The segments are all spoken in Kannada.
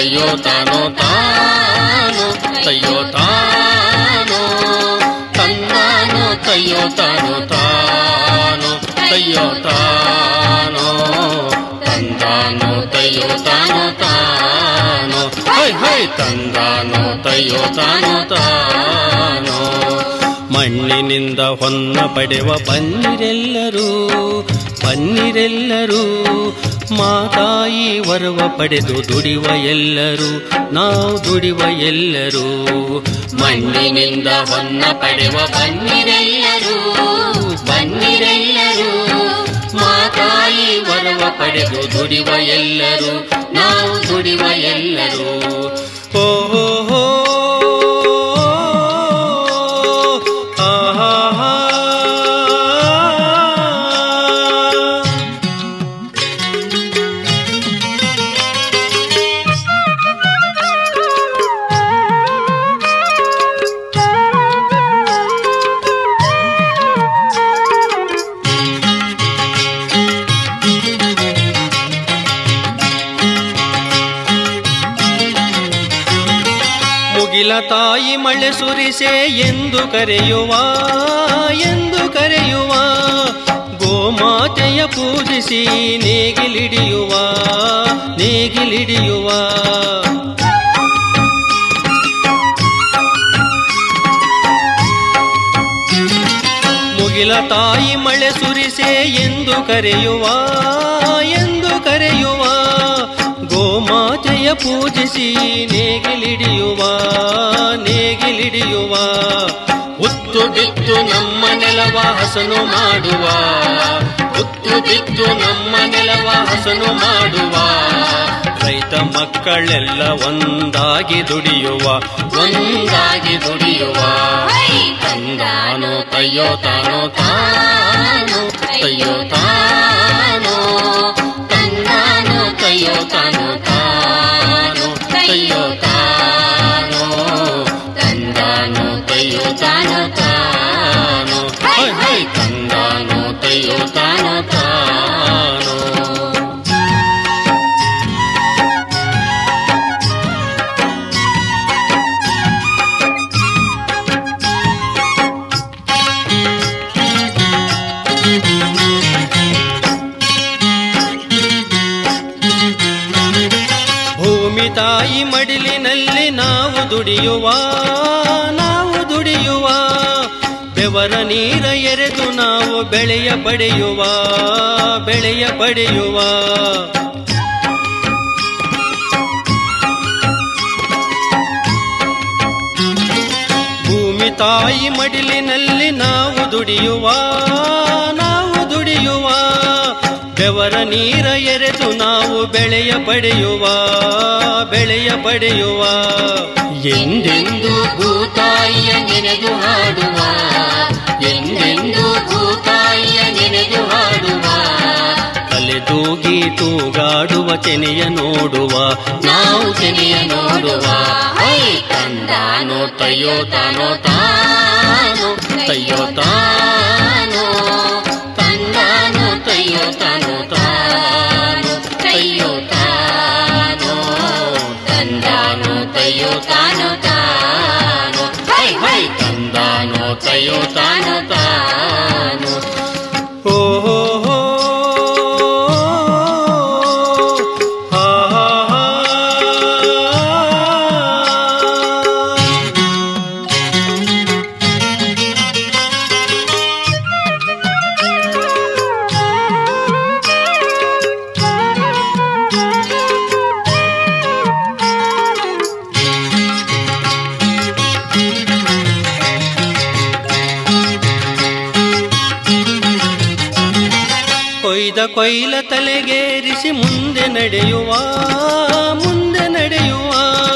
ತಯ್ಯೋ ತಾನೋ ತಾನು ತಯ್ಯೋ ತಾನು ತಂದಾನು ತಯ್ಯೋ ತಾನು ತಾನು ತಯ್ಯೋ ತಾನು ತಂದಾನು ತಯ್ಯೋ ತಾನು ತಾನು ಹೈ ಹೈ ತಂದಾನು ತಯ್ಯೋ ತಾನು ತಾನು ಮಣ್ಣಿನಿಂದ ಹೊನ್ನ ಪಡೆವ ಬನ್ನಿರೆಲ್ಲರೂ ಬನ್ನಿರೆಲ್ಲರೂ ಮಾತಾಯಿ ವರವ ಪಡೆದು ದುಡಿವ ಎಲ್ಲರೂ ನಾವು ದುಡಿವ ಎಲ್ಲರೂ ಮಣ್ಣಿನಿಂದ ಹೊನ್ನ ಪಡೆವ ಬನ್ನಿರೆಲ್ಲರೂ ಬನ್ನಿರೆಲ್ಲರೂ ಮಾತಾಯಿ ವರವ ಪಡೆದು ದುಡಿವ ಎಲ್ಲರೂ ನಾವು ದುಡಿವ ಎಲ್ಲರೂ ಓ ಹೋ ಹೋ ಆಹಾ ಮುಗಿಲ ತಾಯಿ ಮಳೆ ಸುರಿಸೆ ಎಂದು ಕರೆಯುವ ಎಂದು ಕರೆಯುವ ಗೋಮಾತೆಯ ಪೂಜಿಸಿ ನೇಗಿಲಿಡಿಯುವ ನೇಗಿಲಿಡಿಯುವ ಮುಗಿಲ ತಾಯಿ ಮಳೆ ಸುರಿಸೆ ಎಂದು ಕರೆಯುವ ಎಂದು ಕರೆಯುವ ಗೋಮಾತೆಯ ಪೂಜಿಸಿ ನೇಗಿಲಿಡಿಯುವ ನೇಗಿಲಿಡಿಯುವ ಉತ್ತು ಬಿತ್ತು ನಮ್ಮ ನೆಲವ ಹಸನು ಮಾಡುವ ಉತ್ತು ಬಿತ್ತು ನಮ್ಮ ನೆಲವ ಹಸನು ಮಾಡುವ ರೈತ ಮಕ್ಕಳೆಲ್ಲ ಒಂದಾಗಿ ದುಡಿಯುವ ಒಂದಾಗಿ ದುಡಿಯುವ ತಂದಾನು ತಯ್ಯೋ ತಾನೋ ತಾನು ತಯ್ಯೋ ತಾನು ತಂದಾನು ತಯ್ಯೋ ತಾನು ತಾನು ತಯ್ಯೋ ತಾನು ತಂದಾನು ತಯ್ಯೋ ತಾನು ತಾನು ಹೈ ಹೈ ತಂದಾನು ತಯ್ಯೋ ತಾನು ತಾನು ಭೂಮಿ ತಾಯಿ ಮಡಿಲಿನಲ್ಲಿ ನಾವು ದುಡಿಯುವ ನಾವು ದುಡಿಯುವ ಬೆವರ ನೀರ ಎರೆದು ನಾವು ಬೆಳೆಯ ಪಡೆಯುವ ಬೆಳೆಯ ಪಡೆಯುವ ಭೂಮಿ ತಾಯಿ ಮಡಿಲಿನಲ್ಲಿ ನಾವು ದುಡಿಯುವ ನಾವು ದುಡಿಯುವ ಬೆವರ ನೀರ ಎರೆದು ನಾವು ಬೆಳೆಯ ಪಡೆಯುವ ಬೆಳೆಯ ಪಡೆಯುವ ಎಂದೆಂದು ಭೂತಾಯಿಯ ನೆನೆದು ಹಾಡುವ ಎಂದೆಂದು ಭೂತಾಯಿಯ ನೆನೆದು ಹಾಡುವ ತಲೆದೂಗಿ ತೂಗಾಡುವ ತೆನೆಯ ನೋಡುವ ನಾವು ತೆನೆಯ ನೋಡುವ ಹೈ ತಂದಾನು ತಯ್ಯೋ ತಾನೋ ತಾನು ತಯ್ಯೋ ತಾನು ತಂದಾನು ತಯ್ಯೋ ತಾನು ತಾನು ತಯ್ಯೋ ತಾನು ತಂದಾನು ತಯ್ಯೋ ತಾನು ತಾನು ಹೈ ಹೈ ತಂದಾನು ತಯ್ಯೋ ತಾನು ತಾನು ಓ ಹೋ ಹೋ ಹಾ ಹಾ ಕೊಯ್ದ ಕೊಯ್ಲ ತಲೆಗೇರಿಸಿ ಮುಂದೆ ನಡೆಯುವ ಮುಂದೆ ನಡೆಯುವ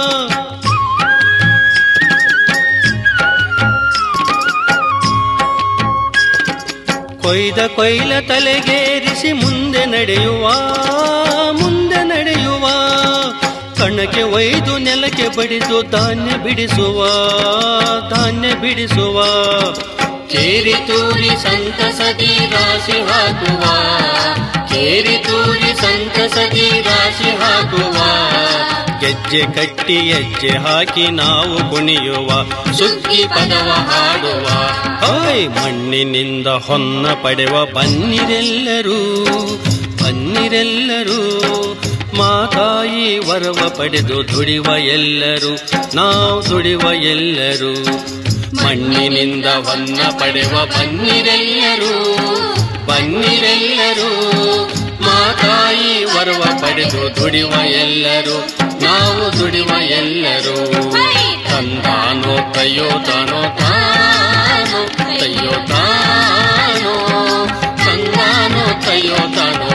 ಕೊಯ್ದ ಕೊಯ್ಲ ತಲೆಗೇರಿಸಿ ಮುಂದೆ ನಡೆಯುವ ಮುಂದೆ ನಡೆಯುವ ಕಣಕ್ಕೆ ಒಯ್ದು ನೆಲಕ್ಕೆ ಬಡಿದು ಧಾನ್ಯ ಬಿಡಿಸುವ ಧಾನ್ಯ ಬಿಡಿಸುವ ಕೇರಿ ತೂರಿ ಸಂತಸದಿ ರಾಶಿ ಹಾಕುವ ಕೇರಿ ತೂರಿ ಸಂತಸದಿ ರಾಶಿ ಹಾಕುವ ಗೆಜ್ಜೆ ಗೆಜ್ಜೆ ಕಟ್ಟಿ ಹೆಜ್ಜೆ ಹಾಕಿ ನಾವು ಕುಣಿಯುವ ಸುಗ್ಗಿ ಪದವ ಹಾಡುವ ಹಾಯ್ ಮಣ್ಣಿನಿಂದ ಹೊನ್ನ ಪಡೆವ ಬನ್ನಿರೆಲ್ಲರೂ ಬನ್ನಿರೆಲ್ಲರೂ ಮಾತಾಯಿ ವರವ ಪಡೆದು ದುಡಿವ ಎಲ್ಲರೂ ನಾವು ದುಡಿವ ಎಲ್ಲರೂ ಮಣ್ಣಿನಿಂದ ಹೊನ್ನ ಪಡೆವ ಬನ್ನಿರೆಲ್ಲರೂ ಬನ್ನಿರೆಲ್ಲರೂ ಮಾತಾಯಿ ವರವ ಪಡೆದು ದುಡಿವ ಎಲ್ಲರೂ ನಾವು ದುಡಿವ ಎಲ್ಲರೂ ತಂದಾನೋ ತಯ್ಯೋ ತಾನೋ ತಾನೋ ತಯ್ಯೋ ತಾನೋ ತಂದಾನೋ ತಯ್ಯೋ ತಾನೋ